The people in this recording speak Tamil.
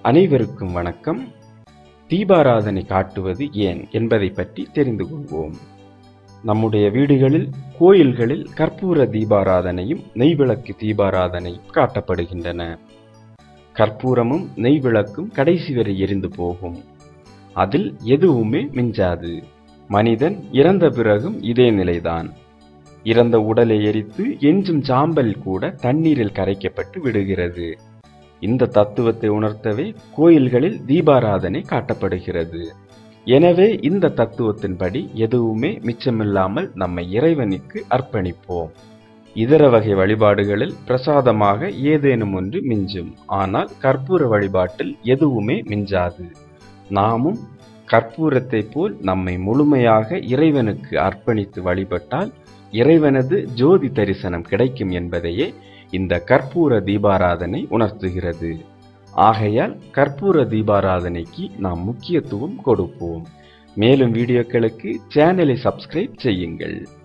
அனைவருக்கும் வணக்கம் தீபாராதனை காட்டுவது ஏன் என்பதை பற்றி தெரிந்து கொள்வோம் நம்முடைய வீடுகளில் கோயில்களில் கற்பூர தீபாராதனையும் நெய்விளக்கு தீபாராதனையும் காட்டப்படுகின்றன கற்பூரமும் நெய்விளக்கும் கடைசி வரை எரிந்து போகும் அதில் எதுவுமே மிஞ்சாது மனிதன் இறந்த பிறகும் இதே நிலைதான் இறந்த உடலை எரித்து எஞ்சும் சாம்பல் கூட தண்ணீரில் கரைக்கப்பட்டு விடுகிறது இந்த தத்துவத்தை உணர்த்தவே கோயில்களில் தீபாராதனை காட்டப்படுகிறது எனவே இந்த தத்துவத்தின்படி எதுவுமே மிச்சமில்லாமல் நம்மை இறைவனுக்கு அர்ப்பணிப்போம் இதர வகை வழிபாடுகளில் பிரசாதமாக ஏதேனும் ஒன்று மிஞ்சும் ஆனால் கற்பூர வழிபாட்டில் எதுவுமே மிஞ்சாது நாமும் கற்பூரத்தை போல் நம்மை முழுமையாக இறைவனுக்கு அர்ப்பணித்து வழிபட்டால் இறைவனது ஜோதி தரிசனம் கிடைக்கும் என்பதையே இந்த கற்பூர தீபாராதனை உணர்த்துகிறது ஆகையால் கற்பூர தீபாராதனைக்கு நாம் முக்கியத்துவம் கொடுப்போம் மேலும் வீடியோக்களுக்கு சேனலை சப்ஸ்கிரைப் செய்யுங்கள்